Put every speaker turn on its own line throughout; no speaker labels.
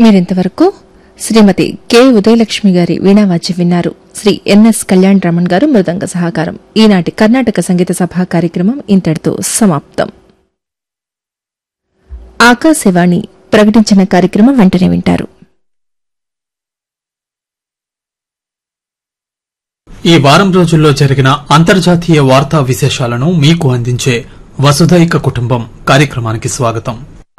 మీరింతవరకు శ్రీమతి కె ఉదయలక్ష్మి గారి వీణావాద్యం విన్నారు శ్రీ ఎన్ఎస్ కళ్యాణ్ రమణ్ గారు మృదంగ సహకారం ఈనాటి కర్ణాటక సంగీత సభా కార్యక్రమం ఇంతటితో సమాప్తం ఆకాశవాణి ప్రకటించిన కార్యక్రమం వెంటనే వింటారు
ఈ వారం రోజుల్లో జరిగిన అంతర్జాతీయ వార్తా విశేషాలను మీకు అందించే వసుధైక కుటుంబం కార్యక్రమానికి స్వాగతం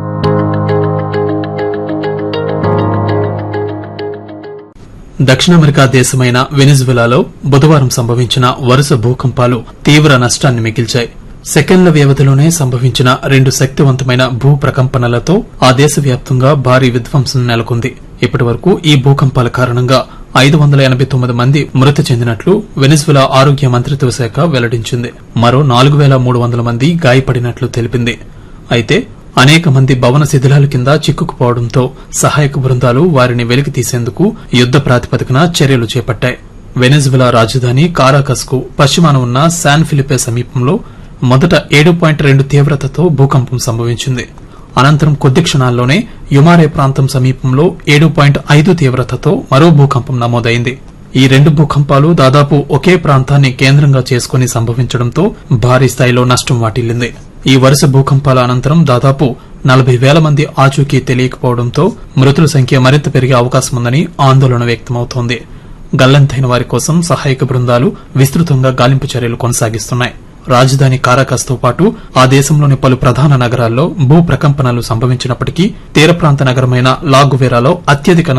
దక్షిణ అమెరికా దేశమైన వెనిజువెలాలో బుధవారం సంభవించిన వరుస భూకంపాలు తీవ్ర నష్టాన్ని మిగిల్చాయి సెకండ్ల వ్యవధిలోనే సంభవించిన రెండు శక్తివంతమైన భూ ప్రకంపనలతో ఆ దేశవ్యాప్తంగా భారీ విధ్వంసం నెలకొంది ఇప్పటివరకు ఈ భూకంపాల కారణంగా ఐదు వందల ఎనభై తొమ్మిది మంది మృతి చెందినట్లు వెనిజువెలా ఆరోగ్య మంత్రిత్వ శాఖ వెల్లడించింది మరో నాలుగు వేల మూడు వందల మంది గాయపడినట్లు తెలిపింది అయితే అనేక మంది భవన శిథిలాల కింద చిక్కుకుపోవడంతో సహాయక బృందాలు వారిని వెలికి తీసేందుకు యుద్ద ప్రాతిపదికన చర్యలు చేపట్టాయి వెనెజువెలా రాజధాని కారాకస్ కు పశ్చిమాన ఉన్న శాన్ ఫిలిపే సమీపంలో మొదట ఏడు పాయింట్ రెండు తీవ్రతతో భూకంపం సంభవించింది అనంతరం కొద్ది క్షణాల్లోనే యుమారే ప్రాంతం సమీపంలో ఏడు పాయింట్ ఐదు తీవ్రతతో మరో భూకంపం నమోదైంది ఈ రెండు భూకంపాలు దాదాపు ఒకే ప్రాంతాన్ని కేంద్రంగా చేసుకుని సంభవించడంతో భారీ స్థాయిలో నష్టం వాటిల్లింది ఈ వరుస భూకంపాల అనంతరం దాదాపు నలభై వేల మంది ఆచూకీ తెలియకపోవడంతో మృతుల సంఖ్య మరింత పెరిగే అవకాశం ఉందని ఆందోళన వ్యక్తమవుతోంది గల్లంతైన వారి కోసం సహాయక బృందాలు విస్తృతంగా గాలింపు చర్యలు కొనసాగిస్తున్నాయి రాజధాని కారాకస్ తో పాటు ఆ దేశంలోని పలు ప్రధాన నగరాల్లో భూ ప్రకంపనలు సంభవించినప్పటికీ తీర ప్రాంత నగరమైన లాగువేరాలో అత్యధిక